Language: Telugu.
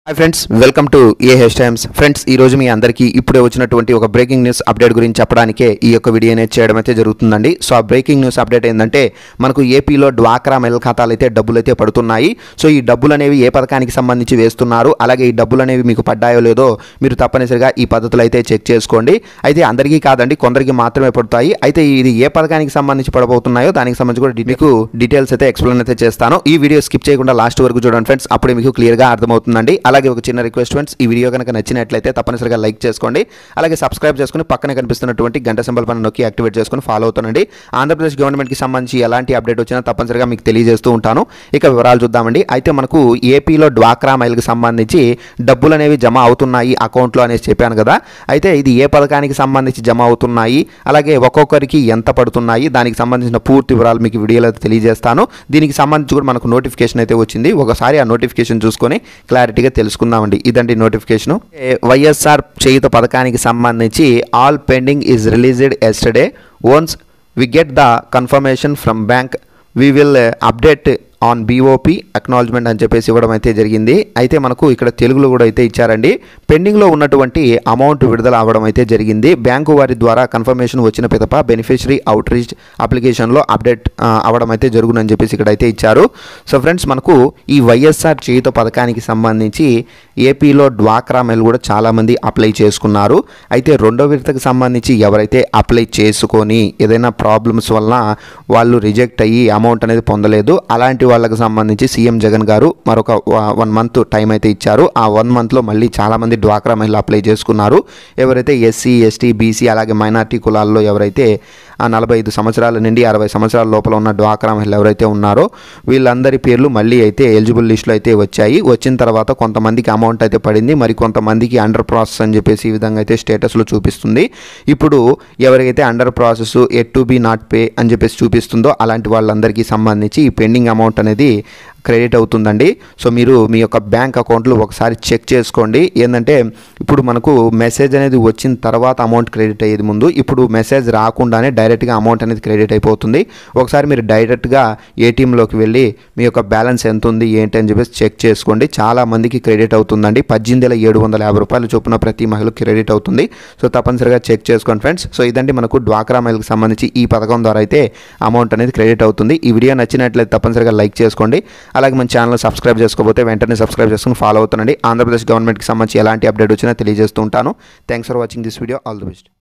hi friends welcome to A H Times friends ఈ రోజు మీ అందరికీ ఇప్పుడే వచ్చినటువంటి ఒక బ్రేకింగ్ న్యూస్ అప్డేట్ గురించి చెప్పడానికే ఈ యొక్క వీడియో అనేది చేయడం అయితే జరుగుతుందండి సో ఆ బ్రేకింగ్ న్యూస్ అప్డేట్ ఏంటంటే మనకు ఏపీలో డ్వాక్రా మెల్ ఖాతాలు అయితే డబ్బులు అయితే పడుతున్నాయి సో ఈ డబ్బులు అనేవి ఏ పథకానికి సంబంధించి వేస్తున్నారు అలాగే ఈ డబ్బులు అనేవి మీకు పడ్డాయో లేదో మీరు తప్పనిసరిగా ఈ పద్ధతులు అయితే చెక్ చేసుకోండి అయితే అందరికీ కాదండి కొందరికి మాత్రమే పడతాయి అయితే ఇది ఏ పథకానికి సంబంధించి పడబోతున్నాయో దానికి సంబంధించి కూడా మీకు డీటెయిల్స్ అయితే ఎక్స్ప్లెయిన్ అయితే చేస్తాను ఈ వీడియో స్కిప్ చేయకుండా లాస్ట్ వరకు చూడండి ఫ్రెండ్స్ అప్పుడే మీకు క్లియర్గా అర్థమవుతుందండి అలాగే ఒక చిన్న రిక్వెస్ట్ ఫ్రెండ్స్ ఈ వీడియో కనుక నచ్చినట్లయితే తప్పనిసరిగా లైక్ చేసుకోండి అలాగే సబ్స్క్రైబ్ చేసుకుని పక్కన కనిపిస్తున్నటువంటి గంట సింబల్ పైన నొక్కి యాక్టివేట్ చేసుకుని ఫాలో అవుతానండి ఆంధ్రప్రదేశ్ గవర్నమెంట్కి సంబంధించి ఎలాంటి అప్డేట్ వచ్చినా తప్పనిసరిగా మీకు తెలియజేస్తూ ఉంటాను ఇక వివరాలు చూద్దామండి అయితే మనకు ఏపీలో డ్వాక్రా మైల్కి సంబంధించి డబ్బులు అనేవి జమ అవుతున్నాయి అకౌంట్లో అనేసి చెప్పాను కదా అయితే ఇది ఏ పథకానికి సంబంధించి జమ అవుతున్నాయి అలాగే ఒక్కొక్కరికి ఎంత పడుతున్నాయి దానికి సంబంధించిన పూర్తి వివరాలు మీకు వీడియోలో అయితే తెలియజేస్తాను దీనికి సంబంధించి కూడా మనకు నోటిఫికేషన్ అయితే వచ్చింది ఒకసారి ఆ నోటిఫికేషన్ చూసుకొని క్లారిటీగా తెలుసుకుందామండి ఇదండి నోటిఫికేషన్ వైఎస్ఆర్ చేయుత పథకానికి సంబంధించి all pending is released yesterday once we get the confirmation from bank we will update on BOP acknowledgement అని చెప్పేసి ఇవ్వడం అయితే జరిగింది అయితే మనకు ఇక్కడ తెలుగులో కూడా అయితే ఇచ్చారండి పెండింగ్లో ఉన్నటువంటి అమౌంట్ విడుదల అవ్వడం అయితే జరిగింది బ్యాంకు వారి ద్వారా కన్ఫర్మేషన్ వచ్చిన పిదప బెనిఫిషరీ అవుట్ రీచ్ అప్లికేషన్లో అప్డేట్ ఆ, అవ్వడం అయితే జరుగునని చెప్పేసి ఇక్కడ అయితే ఇచ్చారు సో ఫ్రెండ్స్ మనకు ఈ వైఎస్ఆర్ చేయుత పథకానికి సంబంధించి ఏపీలో డ్వాక్రా మెల్ కూడా చాలామంది అప్లై చేసుకున్నారు అయితే రెండో విడతకు సంబంధించి ఎవరైతే అప్లై చేసుకొని ఏదైనా ప్రాబ్లమ్స్ వలన వాళ్ళు రిజెక్ట్ అయ్యి అమౌంట్ అనేది పొందలేదు అలాంటి వాళ్ళకి సంబంధించి సీఎం జగన్ గారు మరొక వన్ మంత్ టైం అయితే ఇచ్చారు ఆ వన్ మంత్లో మళ్ళీ చాలామంది డ్వాక్రా మహిళలు అప్లై చేసుకున్నారు ఎవరైతే ఎస్సీ ఎస్టీ బీసీ అలాగే మైనార్టీ కులాల్లో ఎవరైతే ఆ నలభై ఐదు సంవత్సరాల నుండి అరవై సంవత్సరాల లోపల ఉన్న డ్వాక్రా మహిళలు ఎవరైతే ఉన్నారో వీళ్ళందరి పేర్లు మళ్ళీ అయితే ఎలిజిబుల్ లిస్టులో అయితే వచ్చాయి వచ్చిన తర్వాత కొంతమందికి అమౌంట్ అయితే పడింది మరి కొంతమందికి అండర్ ప్రాసెస్ అని చెప్పేసి ఈ విధంగా అయితే స్టేటస్లో చూపిస్తుంది ఇప్పుడు ఎవరికైతే under process yet to be not pay అని చెప్పేసి చూపిస్తుందో అలాంటి వాళ్ళందరికీ సంబంధించి ఈ పెండింగ్ అమౌంట్ అనేది క్రెడిట్ అవుతుందండి సో మీరు మీ యొక్క బ్యాంక్ అకౌంట్లో ఒకసారి చెక్ చేసుకోండి ఏంటంటే ఇప్పుడు మనకు మెసేజ్ అనేది వచ్చిన తర్వాత అమౌంట్ క్రెడిట్ అయ్యేది ముందు ఇప్పుడు మెసేజ్ రాకుండానే డైరెక్ట్గా అమౌంట్ అనేది క్రెడిట్ అయిపోతుంది ఒకసారి మీరు డైరెక్ట్గా ఏటీఎంలోకి వెళ్ళి మీ యొక్క బ్యాలెన్స్ ఎంత ఉంది ఏంటి అని చెప్పేసి చెక్ చేసుకోండి చాలా మందికి క్రెడిట్ అవుతుందండి పద్దెనిమిది వేల ఏడు వందల యాభై రూపాయలు చొప్పున ప్రతి మహిళకు క్రెడిట్ అవుతుంది సో తప్పనిసరిగా చెక్ చేసుకోండి ఫ్రెండ్స్ సో ఇదండి మనకు డ్వాక్రా మహిళకు సంబంధించి ఈ పథకం ద్వారా అయితే అమౌంట్ అనేది క్రెడిట్ అవుతుంది ఈ వీడియో నచ్చినట్లయితే తప్పనిసరిగా లైక్ చేసుకోండి అలాగే మన ఛానల్ సబ్స్క్రైబ్ చేసుకోకపోతే వెంటనే సబ్స్క్రైబ్ చేసుకుని ఫాలో అవుతుండండి ఆంధ్రప్రదేశ్ గవర్నమెంట్కి సంబంధించి ఎలాంటి అప్డేట్ వచ్చినా తెలియజేస్తూ ఉంటాను thanks for watching this video all the best